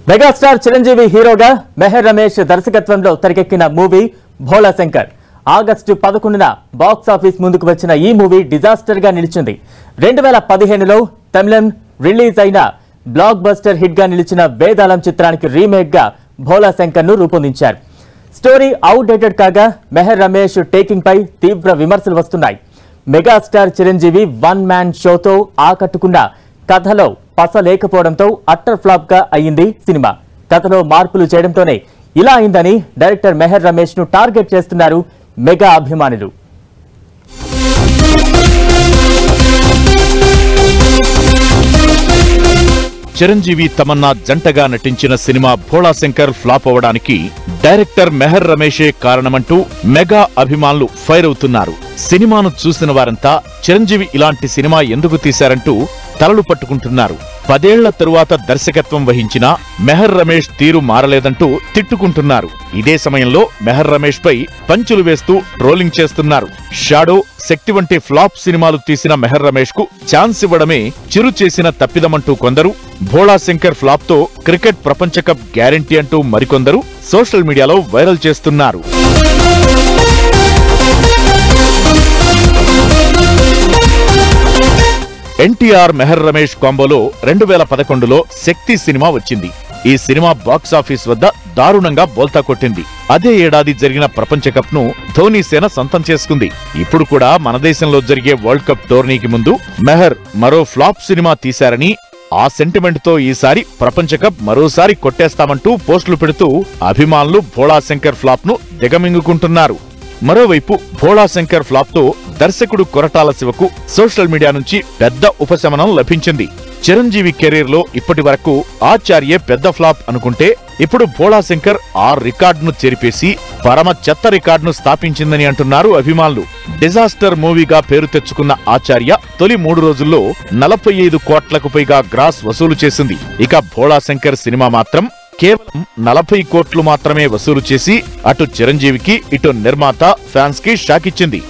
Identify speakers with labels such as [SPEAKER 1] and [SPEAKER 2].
[SPEAKER 1] megastar Chiranjeevi హీరోగా మెహర్ రమేష్ దర్శకత్వంలో తెరకెక్కిన మూవీ భోలా శంకర్ ఆగస్టు పదకొండున బాక్స్ ఆఫీస్ ముందుకు వచ్చిన ఈ మూవీ డిజాస్టర్ గా నిలిచింది రెండు వేల పదిహేనులో తమిళం రిలీజ్ అయిన బ్లాక్ బస్టర్ హిట్ గా నిలిచిన వేదాళం చిత్రానికి రీమేక్ గా భోలా శంకర్ ను రూపొందించారు స్టోరీ అవుట్డేటెడ్ కాగా మెహర్ రమేష్ టేకింగ్ పై తీవ్ర విమర్శలు వస్తున్నాయి మెగాస్టార్ చిరంజీవి వన్ మ్యాన్ షోతో ఆకట్టుకున్న కథలో పస లేకపోవడంతో అట్టర్ ఫ్లాప్ గా అయ్యింది సినిమా కథలో మార్పులు చేయడంతోనే ఇలా అయిందని డైరెక్టర్ మెహర్ రమేష్ ను టార్గెట్ చేస్తున్నారు మెగా అభిమానులు
[SPEAKER 2] చిరంజీవి తమన్నా జంటగా నటించిన సినిమా భోళా శంకర్ ఫ్లాప్ అవడానికి డైరెక్టర్ మెహర్ రమేషే కారణమంటూ మెగా అభిమానులు ఫైర్ అవుతున్నారు సినిమాను చూసిన వారంతా చిరంజీవి ఇలాంటి సినిమా ఎందుకు తీశారంటూ తలలు పట్టుకుంటున్నారు పదేళ్ల తరువాత దర్శకత్వం వహించిన మెహర్ రమేష్ తీరు మారలేదంటూ తిట్టుకుంటున్నారు ఇదే సమయంలో మెహర్ రమేష్ పై పంచులు వేస్తూ ట్రోలింగ్ చేస్తున్నారు షాడో శక్తి వంటి ఫ్లాప్ సినిమాలు తీసిన మెహర్ రమేష్ కు ఛాన్స్ ఇవ్వడమే చిరు చేసిన తప్పిదమంటూ కొందరు భోళా శంకర్ ఫ్లాప్ తో క్రికెట్ ప్రపంచ కప్ గ్యారంటీ అంటూ మరికొందరు సోషల్ మీడియాలో వైరల్ చేస్తున్నారు ఎన్టీఆర్ మెహర్ రమేష్ కాంబోలో రెండు వేల పదకొండులో శక్తి సినిమా వచ్చింది ఈ సినిమా బాక్స్ ఆఫీస్ వద్ద దారుణంగా బోల్తా కొట్టింది అదే ఏడాది జరిగిన ప్రపంచ కప్ ను ధోనీ సేన సొంతం చేసుకుంది ఇప్పుడు కూడా మన దేశంలో జరిగే వరల్డ్ కప్ టోర్నీకి ముందు మెహర్ మరో ఫ్లాప్ సినిమా తీశారని ఆ సెంటిమెంట్ తో ఈసారి ప్రపంచ కప్ మరోసారి కొట్టేస్తామంటూ పోస్టులు పెడుతూ అభిమానులు భోళా శంకర్ ఫ్లాప్ ను దిగమింగుకుంటున్నారు మరోవైపు భోళా శంకర్ ఫ్లాప్ తో దర్శకుడు కొరటాల శివకు సోషల్ మీడియా నుంచి పెద్ద ఉపశమనం లభించింది చిరంజీవి కెరీర్ లో ఇప్పటి వరకు ఆచార్యే పెద్ద ఫ్లాప్ అనుకుంటే ఇప్పుడు భోళా శంకర్ ఆ రికార్డును చెరిపేసి పరమ చెత్త రికార్డును స్థాపించిందని అంటున్నారు అభిమానులు డిజాస్టర్ మూవీగా పేరు తెచ్చుకున్న ఆచార్య తొలి మూడు రోజుల్లో నలభై ఐదు కోట్లకు పైగా గ్రాస్ వసూలు చేసింది ఇక భోళా శంకర్ సినిమా మాత్రం కేవలం నలభై కోట్లు మాత్రమే వసూలు చేసి అటు చిరంజీవికి ఇటు నిర్మాత ఫ్యాన్స్ కి షాక్ ఇచ్చింది